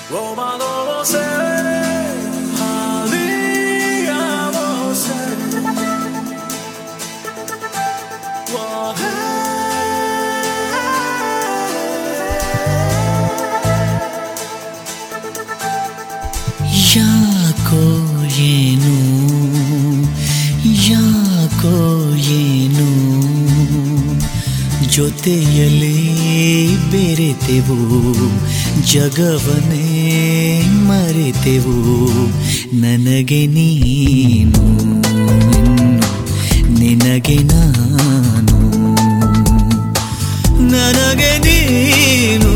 Roma no sé, había no sé. ಯಾಕೋ ಏನು ಯಾಕೋ ಏನು ಜೊತೆಯಲ್ಲೇ ಬೆರೆತೆವು ಜಗವನ್ನೇ ಮರೆತೆವು ನನಗೆ ನೀನು ಇನ್ನು ನಿನಗೆ ನಾನು ನನಗೆ ನೀನು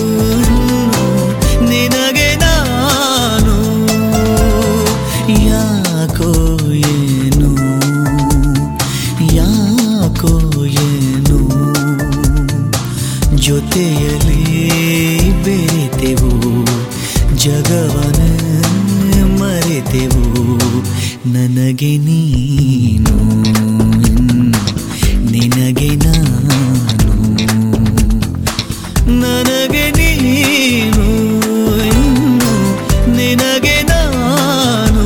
ನಿನಗೆ ನಾನು ಯಾಕೋ ಏನು ಯಾಕೋ ಏನು ಜೊತೆಯಲ್ಲಿ ಬೆರೆತೆವು ಜಗವನ ಮರೆತೆವು ನನಗೆ ನೀನು ಇನ್ನು ನಿನಗೆ ನಾನು ನನಗೆ ನೀನು ಇನ್ನು ನಿನಗೆ ನಾನು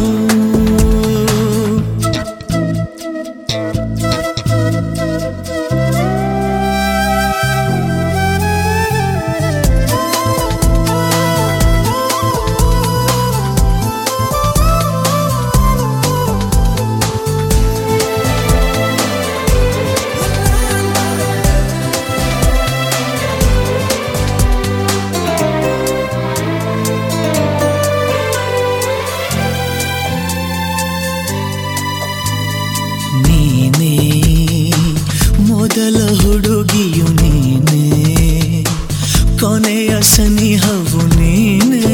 ನೀನೇ ಮೊದಲ ಹುಡುಗಿಯು ನೀನೇ ಕೊನೆಯ ಸನಿಹವು ನೀನೇ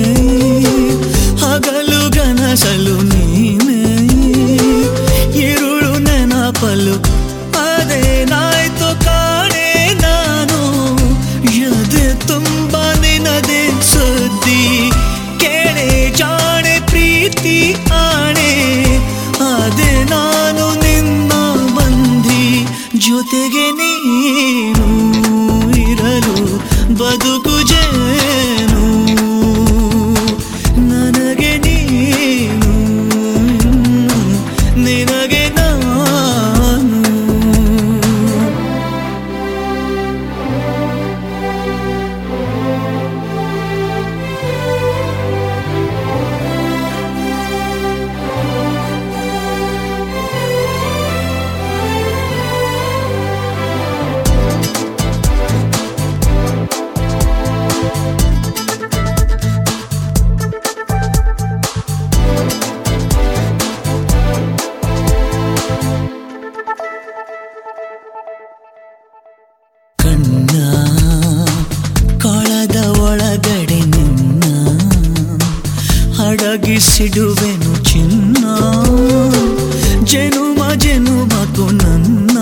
ಹಗಲು ಗನಸಲು ನೀನೇ ಇರುಳು ನೆನಪಲು ಅದೇನಾಯ್ತು ಕಾಣೆ ನಾನು ಎದೆ ತುಂಬ ನಿನದೆ ಸುದ್ದಿ ಕೇಳೆ ಜಾಣೆ ಪ್ರೀತಿ ಆಣೆ ಅದೇ ನಾನು ನಿನ್ನ ಬಂದಿ ಜೊತೆಗೆ ನೀನು ಇರಲು ಬದುಕು ಜೇನು ನನಗೆ ನೀನು ಇನ್ನು ನಿನಗೆ ನಾನು ಕಣ್ಣ ಕೊಳದ ಒಳಗಡೆ ನಿನ್ನ ಅಡಗಿಸಿಡುವೆನು ಚಿನ್ನ ಜನುಮ ಜನುಮಕು ನನ್ನ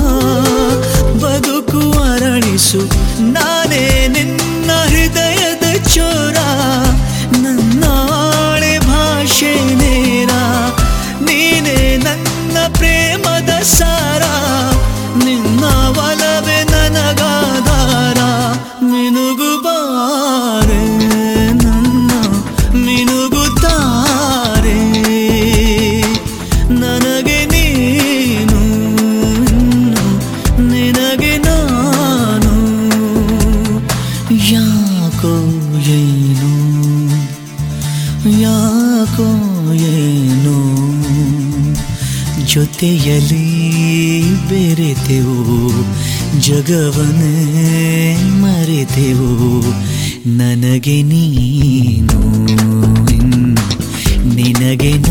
ಬದುಕು ಅರಳಿಸು ನಾನೇ ನಿನ್ನ ಹೃದಯದ ಚೋರ ನನ್ನ ಆಳೆ ಭಾಷೆ ನೇರ ನೀನೇ ನನ್ನ ಪ್ರೇಮದ ಸಾರ ನಿನ್ನ ಒಲವೇ ನನಗಾಧಾರ ಮಿನುಗುಬಾರೆ ನನ್ನ ಮಿನುಗುತ್ತಾರೆ ನನಗೆ ನೀನು ಇನ್ನು ನಿನಗೆ ನಾನು ಯಾಕೋ ಏನು ಯಾಕೋ ಏನು ಜೊತೆಯಲ್ಲಿ ಬೆರೆತೆವು ಜಗವನ್ನೇ ಮರೆತೆವು ನನಗೆ ನೀನು ಇನ್ನು ನಿನಗೆ